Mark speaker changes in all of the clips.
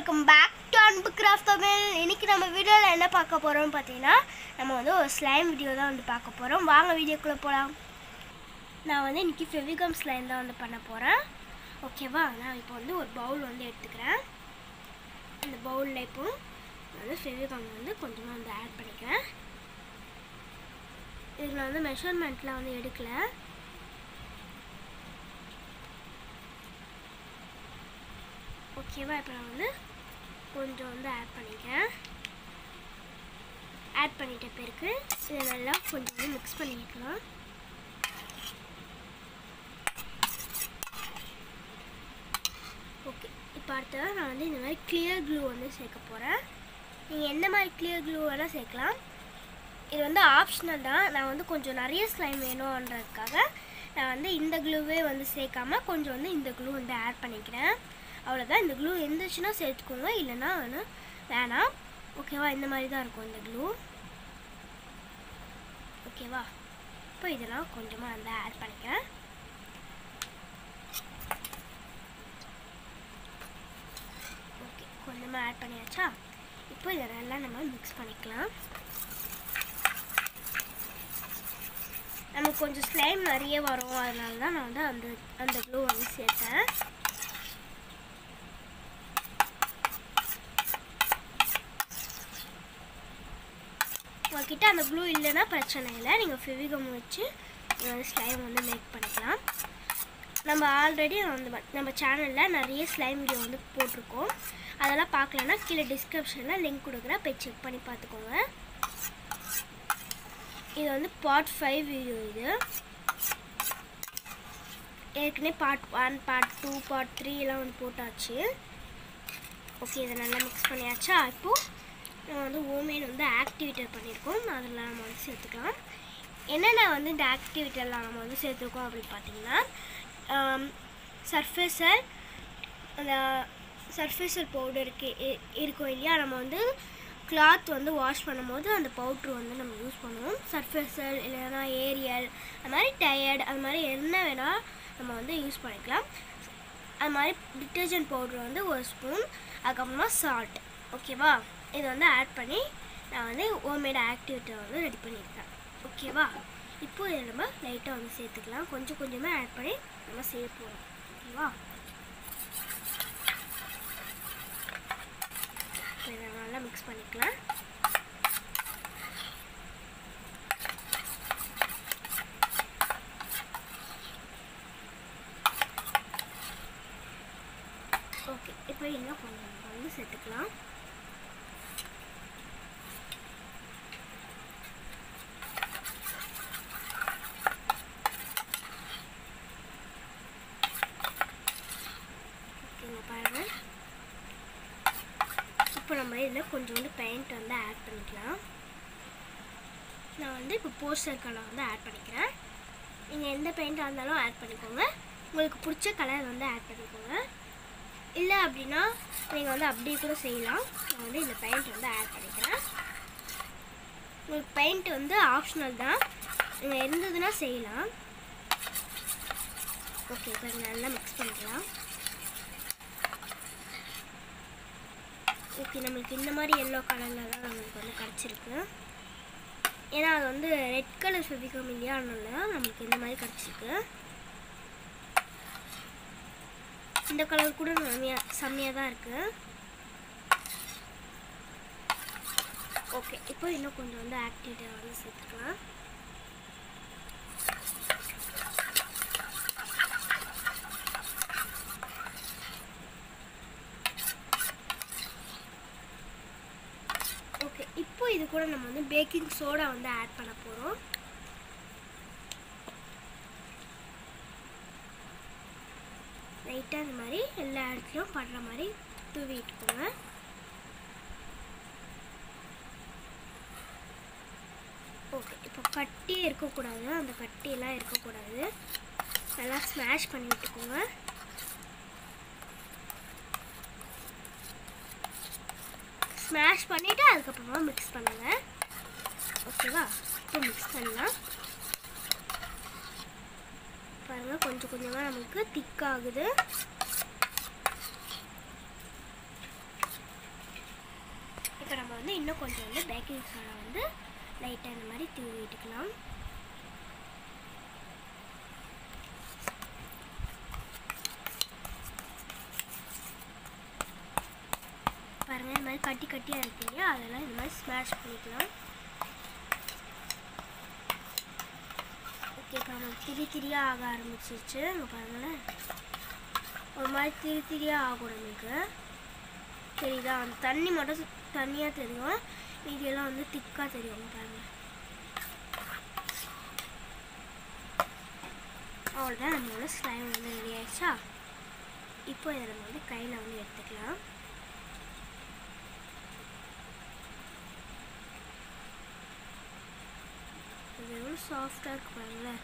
Speaker 1: welcome back to Anbu Craft Tamil இன்னைக்கு நம்ம வீடியோவில் என்ன பார்க்க போகிறோம்னு பார்த்தீங்கன்னா நம்ம வந்து ஒரு ஸ்லைம் வீடியோ தான் வந்து பார்க்க போகிறோம் வாங்க வீடியோக்குள்ளே போகலாம் நான் வந்து இன்னைக்கு ஃபெவிகம் ஸ்லைம் தான் வந்து பண்ண போகிறேன் ஓகேவா நான் இப்போ வந்து ஒரு பவுல் வந்து எடுத்துக்கிறேன் அந்த பவுலில் இப்போ நான் வந்து ஃபெவிகம் வந்து கொஞ்சமாக வந்து ஆட் பண்ணிக்கிறேன் இதில் வந்து மெஷர்மெண்ட்லாம் வந்து எடுக்கலை ஓகேவா இப்போ நான் வந்து கொஞ்சம் வந்து ஆட் பண்ணிக்கிறேன் ஆட் பண்ணிட்ட பிறகு இதை நல்லா கொஞ்சம் வந்து மிக்ஸ் பண்ணிக்கலாம் ஓகே இப்போ அடுத்தது நான் வந்து இந்த மாதிரி கிளியர் க்ளூ வந்து சேர்க்க போகிறேன் நீங்கள் எந்த மாதிரி கிளியர் க்ளூ வேணால் சேர்க்கலாம் இது வந்து ஆப்ஷனல் தான் நான் வந்து கொஞ்சம் நிறைய ஸ்லைம் வேணுன்றதுக்காக நான் வந்து இந்த க்ளூவே வந்து சேர்க்காம கொஞ்சம் வந்து இந்த க்ளூ வந்து ஆட் பண்ணிக்கிறேன் அவ்வளோதான் இந்த க்ளூ இருந்துச்சுன்னா சேர்த்துக்கோங்க இல்லைன்னா வந்து வேணாம் ஓகேவா இந்த மாதிரி தான் இருக்கும் இந்த க்ளூ ஓகேவா இப்போ இதெல்லாம் கொஞ்சமாக வந்து ஆட் பண்ணிக்கிறேன் ஓகே கொஞ்சமாக ஆட் பண்ணியாச்சா இப்போ இதை நல்லா நம்ம மிக்ஸ் பண்ணிக்கலாம் நமக்கு கொஞ்சம் ஸ்லைம் நிறைய வரும் அதனால தான் நான் வந்து அந்த அந்த க்ளூ வந்து சேர்த்தேன் உங்ககிட்ட அந்த க்ளூ இல்லைன்னா பிரச்சனை இல்லை நீங்கள் ஃபெவிகம் வச்சு ஸ்லைம் வந்து மேக் பண்ணிக்கலாம் நம்ம ஆல்ரெடி வந்து நம்ம சேனலில் நிறைய ஸ்லைம் வீடியோ வந்து போட்டிருக்கோம் அதெல்லாம் பார்க்கலன்னா கீழே டிஸ்கிரிப்ஷனில் லிங்க் கொடுக்குறேன் போய் செக் பண்ணி பார்த்துக்கோங்க இது வந்து பார்ட் ஃபைவ் வீடியோ இது ஏற்கனவே part one part two part three எல்லாம் வந்து போட்டாச்சு ஓகே இதை நல்லா மிக்ஸ் பண்ணியாச்சா இப்போது நம்ம வந்து ஓமேன் வந்து ஆக்டிவேட்டர் பண்ணியிருக்கோம் அதில் நம்ம வந்து சேர்த்துக்கலாம் என்னென்ன வந்து இந்த ஆக்டிவேட்டர்லாம் நம்ம வந்து சேர்த்துருக்கோம் அப்படின்னு பார்த்தீங்கன்னா சர்ஃபேசர் அந்த சர்ஃபேசர் பவுடருக்கு இருக்கும் இல்லையா நம்ம வந்து கிளாத் வந்து வாஷ் பண்ணும்போது அந்த பவுட்ரு வந்து நம்ம யூஸ் பண்ணுவோம் சர்ஃபேசர் இல்லைன்னா ஏரியல் அது மாதிரி டயர்ட் அது மாதிரி என்ன வேணால் நம்ம வந்து யூஸ் பண்ணிக்கலாம் அது மாதிரி டிட்டர்ஜென்ட் பவுட்ரு வந்து ஒரு ஸ்பூன் அதுக்கப்புறமா சால்ட் ஓகேவா இதை வந்து ஆட் பண்ணி நான் வந்து ஹோம்மேட் ஆக்டிவிட்டர் வந்து ரெடி பண்ணியிருக்கேன் ஓகேவா இப்போ இதை நம்ம லைட்டாக வந்து சேர்த்துக்கலாம் கொஞ்சம் கொஞ்சமாக ஆட் பண்ணி நம்ம செய்ய போகிறோம் ஓகேவா இதை நல்லா மிக்ஸ் பண்ணிக்கலாம் ஓகே இப்போ இன்னும் கொஞ்சம் வந்து சேர்த்துக்கலாம் ஓகேங்க பாருங்கள் இப்போ நம்ம இதில் கொஞ்சோண்டு பெயிண்ட் வந்து ஆட் பண்ணிக்கலாம் நான் வந்து இப்போ போஸ்டர் கலர் வந்து ஆட் பண்ணிக்கிறேன் நீங்கள் எந்த பெயிண்டாக இருந்தாலும் ஆட் பண்ணிக்கோங்க உங்களுக்கு பிடிச்ச கலர் வந்து ஆட் பண்ணிக்கோங்க இல்லை அப்படின்னா நீங்கள் வந்து அப்படி கூட செய்யலாம் நான் வந்து இந்த பெயிண்ட் வந்து ஆட் பண்ணிக்கிறேன் உங்களுக்கு பெயிண்ட் வந்து ஆப்ஷனல் தான் நீங்கள் இருந்ததுன்னா செய்யலாம் ஓகே இப்போ நல்லா மிக்ஸ் பண்ணிக்கலாம் ஓகே நம்மளுக்கு இந்த மாதிரி எல்லோ கலரில் தான் நம்மளுக்கு வந்து கிடச்சிருக்கு ஏன்னா அது வந்து ரெட் கலர் ஃபெவிகம் இல்லையா அதனால தான் நம்மளுக்கு இந்த மாதிரி கிடச்சிருக்கு இந்த கலர் கூட செம்மையாக செம்மையாக தான் இருக்குது ஓகே இப்போ இன்னும் கொஞ்சம் வந்து ஆக்டிவிட்டியை வந்து சேர்த்துக்கலாம் ஓகே இப்போ இது கூட நம்ம வந்து பேக்கிங் சோடா வந்து ஆட் பண்ண போகிறோம் லைட்டாக இந்த மாதிரி எல்லா இடத்துலையும் படுற மாதிரி தூவி விட்டுக்கோங்க ஓகே இப்போ கட்டியே இருக்கக்கூடாது அந்த கட்டியெல்லாம் இருக்கக்கூடாது நல்லா ஸ்மாஷ் பண்ணி விட்டுக்கோங்க ஸ்மாஷ் பண்ணிவிட்டு அதுக்கப்புறமா மிக்ஸ் பண்ணுங்கள் ஓகேவா இப்போ மிக்ஸ் பண்ணலாம் பாருங்கள் கொஞ்சம் கொஞ்சமாக நமக்கு திக்காகுது இன்னும் கொஞ்சம் வந்து பேக்கிங் சோடா வந்து லைட்டாக இந்த மாதிரி தூவி விட்டுக்கலாம் பாருங்கள் இந்த மாதிரி கட்டி கட்டியாக இருக்கு இல்லையா அதெல்லாம் இந்த மாதிரி ஸ்மாஷ் பண்ணிக்கலாம் ஓகே இப்போ நமக்கு திரி திரியாக ஆக ஆரம்பிச்சிருச்சு இங்கே பாருங்களேன் ஒரு மாதிரி திரி திரியாக ஆகும் நமக்கு தெரியுதா அந்த தண்ணி மட்டும் தண்ணியாக தெரியும் மீதியெல்லாம் வந்து திக்காக தெரியும் இங்க பாருங்க அவ்வளோதான் நம்மளோட ஸ்லைம் வந்து ரெடி ஆயிடுச்சா இப்போ இதை நம்ம வந்து கையில் வந்து எடுத்துக்கலாம் இது எவ்வளோ சாஃப்டாக இருக்கு பாருங்களேன்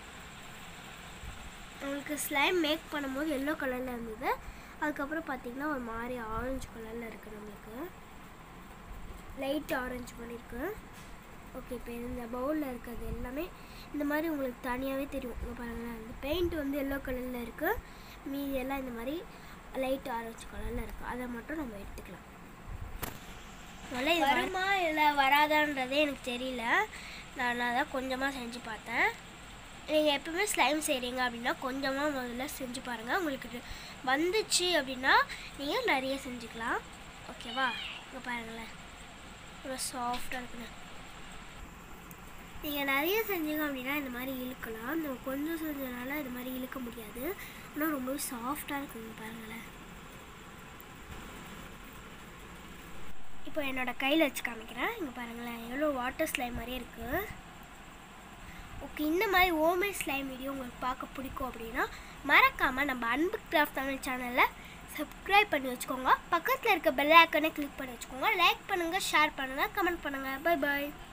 Speaker 1: உங்களுக்கு ஸ்லைம் மேக் பண்ணும்போது எல்லோ கலரில் இருந்தது அதுக்கப்புறம் பார்த்தீங்கன்னா ஒரு மாதிரி ஆரஞ்சு கலரில் இருக்குது நம்மளுக்கு லைட் ஆரஞ்சு பண்ணியிருக்கு ஓகே இப்போ இந்த பவுலில் இருக்கிறது எல்லாமே இந்த மாதிரி உங்களுக்கு தனியாகவே தெரியும் இங்கே பாருங்களேன் இந்த பெயிண்ட் வந்து எல்லோ கலரில் இருக்குது மீதி எல்லாம் இந்த மாதிரி லைட் ஆரஞ்சு கலரில் இருக்குது அதை மட்டும் நம்ம எடுத்துக்கலாம் முதல்ல இது வருமா இல்லை வராதான்றதே எனக்கு தெரியல நான் அதான் கொஞ்சமாக செஞ்சு பார்த்தேன் நீங்கள் எப்பவுமே ஸ்லைம் செய்கிறீங்க அப்படின்னா கொஞ்சமாக முதல்ல செஞ்சு பாருங்கள் உங்களுக்கு இது வந்துச்சு அப்படின்னா நீங்கள் நிறைய செஞ்சுக்கலாம் ஓகேவா இங்கே பாருங்களேன் ரொம்ப சாஃப்டாக இருக்குண்ணே நீங்கள் நிறைய செஞ்சீங்க அப்படின்னா இந்த மாதிரி இழுக்கலாம் நம்ம கொஞ்சம் செஞ்சதுனால இது மாதிரி இழுக்க முடியாது ஆனால் ரொம்பவே சாஃப்டாக இருக்குங்க பாருங்களேன் இப்போ என்னோட கையில் வச்சு காமிக்கிறேன் இங்கே பாருங்களேன் எவ்வளோ வாட்டர் ஸ்லைம் மாதிரியே இருக்குது ஓகே இந்த மாதிரி ஓமேட் ஸ்லைம் வீடியோ உங்களுக்கு பார்க்க பிடிக்கும் அப்படின்னா மறக்காமல் நம்ம அன்பு கிராஃப்ட் தமிழ் சேனலில் சப்ஸ்கிரைப் பண்ணி வச்சுக்கோங்க பக்கத்தில் இருக்க பெல் ஐக்கனை கிளிக் பண்ணி வச்சுக்கோங்க லைக் பண்ணுங்கள் ஷேர் பண்ணுங்கள் கமெண்ட் பண்ணுங்கள் பை பாய்